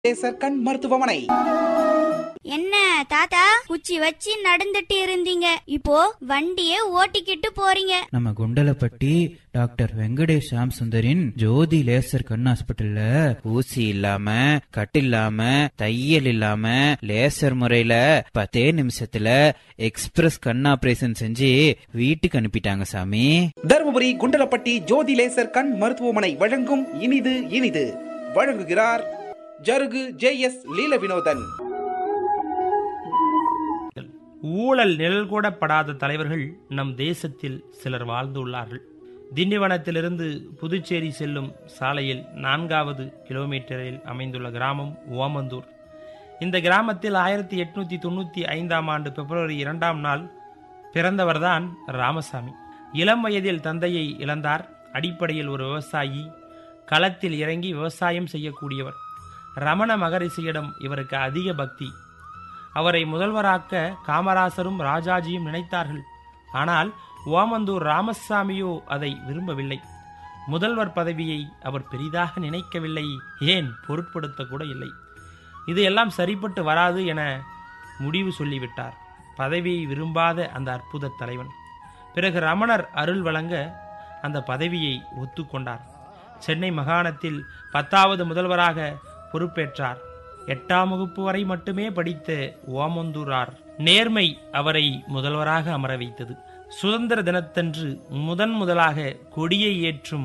laser கண் மருத்துவமனை என்ன தாத்தா குச்சி வச்சு நடந்துட்டு இருந்தீங்க இப்போ வண்டியே ஓட்டிக்கிட்டு போறீங்க நம்ம குண்டலப்பட்டி டாக்டர் வெங்கடேஷ் சாம் சுந்தரின் ஜோதி லேசர் கண் ஹாஸ்பிட்டல்ல ஊசி இல்லாம கட்டு இல்லாம தையல் இல்லாம லேசர் முறையில பத்தே நிமிஷத்துல எக்ஸ்பிரஸ் கண் ஆபரேஷன் செஞ்சு வீட்டுக்கு அனுப்பிட்டாங்க சாமி தருமபுரி குண்டலப்பட்டி ஜோதி லேசர் கண் மருத்துவமனை வழங்கும் இனிது இனிது வழங்குகிறார் ஜருகு ஜே எஸ் லீல வினோதன் ஊழல் நிழல் கூட படாத தலைவர்கள் நம் தேசத்தில் சிலர் வாழ்ந்துள்ளார்கள் திண்டிவனத்திலிருந்து புதுச்சேரி செல்லும் சாலையில் நான்காவது கிலோமீட்டரில் அமைந்துள்ள கிராமம் ஓமந்தூர் இந்த கிராமத்தில் ஆயிரத்தி எட்நூத்தி தொண்ணூத்தி ஐந்தாம் ஆண்டு பிப்ரவரி இரண்டாம் நாள் பிறந்தவர்தான் ராமசாமி இளம் வயதில் தந்தையை இழந்தார் அடிப்படையில் ஒரு விவசாயி களத்தில் இறங்கி விவசாயம் செய்யக்கூடியவர் ரமண மகரிஷியிடம் இவருக்கு அதிக பக்தி அவரை முதல்வராக்க காமராசரும் ராஜாஜியும் நினைத்தார்கள் ஆனால் ஓமந்தூர் ராமசாமியோ அதை விரும்பவில்லை முதல்வர் பதவியை அவர் பெரிதாக நினைக்கவில்லை ஏன் பொருட்படுத்த கூட இல்லை இது எல்லாம் சரிப்பட்டு வராது என முடிவு சொல்லிவிட்டார் பதவியை விரும்பாத அந்த அற்புத தலைவன் பிறகு ரமணர் அருள் வழங்க அந்த பதவியை ஒத்துக்கொண்டார் சென்னை மாகாணத்தில் பத்தாவது முதல்வராக பொறுப்பேற்றார் எட்டாம் வகுப்பு வரை மட்டுமே படித்த ஓமந்தூரார் நேர்மை அவரை முதல்வராக அமர வைத்தது சுதந்திர தினத்தன்று முதன் முதலாக கொடியை ஏற்றும்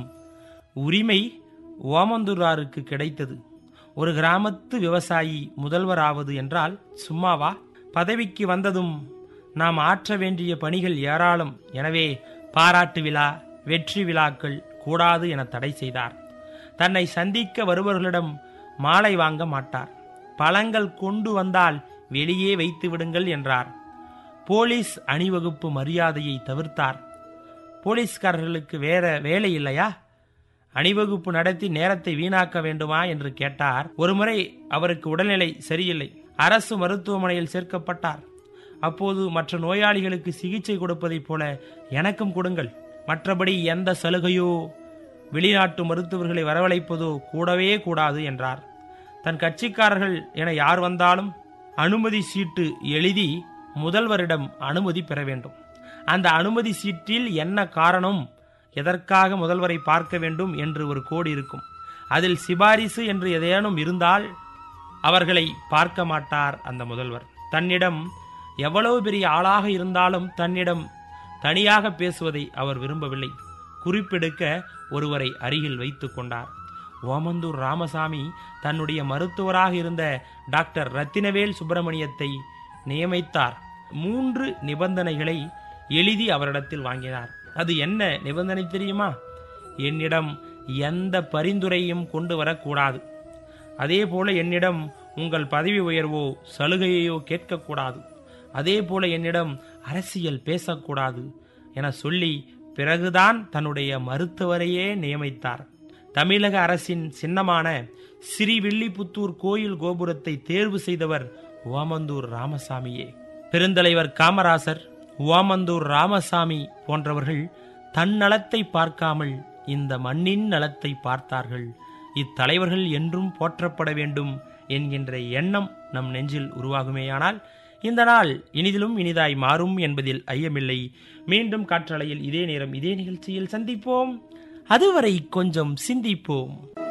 உரிமை ஓமந்தூராருக்கு கிடைத்தது ஒரு கிராமத்து விவசாயி முதல்வராவது என்றால் சும்மாவா பதவிக்கு வந்ததும் நாம் ஆற்ற வேண்டிய பணிகள் ஏராளம் எனவே பாராட்டு விழா வெற்றி விழாக்கள் கூடாது என தடை செய்தார் தன்னை சந்திக்க வருபவர்களிடம் மாலை வாங்க மாட்டார் பழங்கள் கொண்டு வந்தால் வெளியே வைத்து விடுங்கள் என்றார் போலீஸ் அணிவகுப்பு மரியாதையை தவிர்த்தார் போலீஸ்காரர்களுக்கு வேற வேலை இல்லையா அணிவகுப்பு நடத்தி நேரத்தை வீணாக்க வேண்டுமா என்று கேட்டார் ஒருமுறை அவருக்கு உடல்நிலை சரியில்லை அரசு மருத்துவமனையில் சேர்க்கப்பட்டார் அப்போது மற்ற நோயாளிகளுக்கு சிகிச்சை கொடுப்பதைப் போல எனக்கும் கொடுங்கள் மற்றபடி எந்த சலுகையோ வெளிநாட்டு மருத்துவர்களை வரவழைப்பதோ கூடவே கூடாது என்றார் தன் கட்சிக்காரர்கள் என யார் வந்தாலும் அனுமதி சீட்டு எழுதி முதல்வரிடம் அனுமதி பெற வேண்டும் அந்த அனுமதி சீட்டில் என்ன காரணம் எதற்காக முதல்வரை பார்க்க வேண்டும் என்று ஒரு கோடு இருக்கும் அதில் சிபாரிசு என்று எதையானும் இருந்தால் அவர்களை பார்க்க மாட்டார் அந்த முதல்வர் தன்னிடம் எவ்வளவு பெரிய ஆளாக இருந்தாலும் தன்னிடம் தனியாக பேசுவதை அவர் விரும்பவில்லை குறிப்பெடுக்க ஒருவரை அருகில் வைத்துக் கொண்டார் ஓமந்தூர் ராமசாமி தன்னுடைய மருத்துவராக இருந்த டாக்டர் ரத்தினவேல் சுப்பிரமணியத்தை நியமித்தார் மூன்று நிபந்தனைகளை எழுதி அவரிடத்தில் வாங்கினார் அது என்ன நிபந்தனை தெரியுமா என்னிடம் எந்த பரிந்துரையும் கொண்டு வரக்கூடாது அதே போல என்னிடம் உங்கள் பதவி உயர்வோ சலுகையோ கேட்கக்கூடாது அதே போல என்னிடம் அரசியல் பேசக்கூடாது என சொல்லி பிறகுதான் தன்னுடைய மருத்துவரையே நியமித்தார் தமிழக அரசின் சின்னமான ஸ்ரீவில்லிபுத்தூர் கோயில் கோபுரத்தை தேர்வு செய்தவர் ஓமந்தூர் ராமசாமியே பெருந்தலைவர் காமராசர் ஓமந்தூர் ராமசாமி போன்றவர்கள் தன் நலத்தை பார்க்காமல் இந்த மண்ணின் நலத்தை பார்த்தார்கள் இத்தலைவர்கள் என்றும் போற்றப்பட வேண்டும் என்கின்ற எண்ணம் நம் நெஞ்சில் உருவாகுமேயானால் இந்த நாள் இனிதிலும் இனிதாய் மாறும் என்பதில் ஐயமில்லை மீண்டும் காற்றலையில் இதே நேரம் இதே நிகழ்ச்சியில் சந்திப்போம் அதுவரை கொஞ்சம் சிந்திப்போம்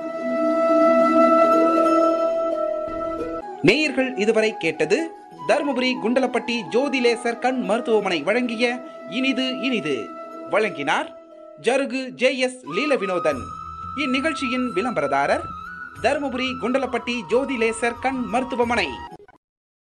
நேயர்கள் இதுவரை கேட்டது தருமபுரி குண்டலப்பட்டி ஜோதி லேசர் கண் மருத்துவமனை வழங்கிய இனிது இனிது வழங்கினார் ஜருகு ஜே எஸ் லீல வினோதன் இந்நிகழ்ச்சியின் விளம்பரதாரர் தருமபுரி குண்டலப்பட்டி ஜோதி லேசர் கண் மருத்துவமனை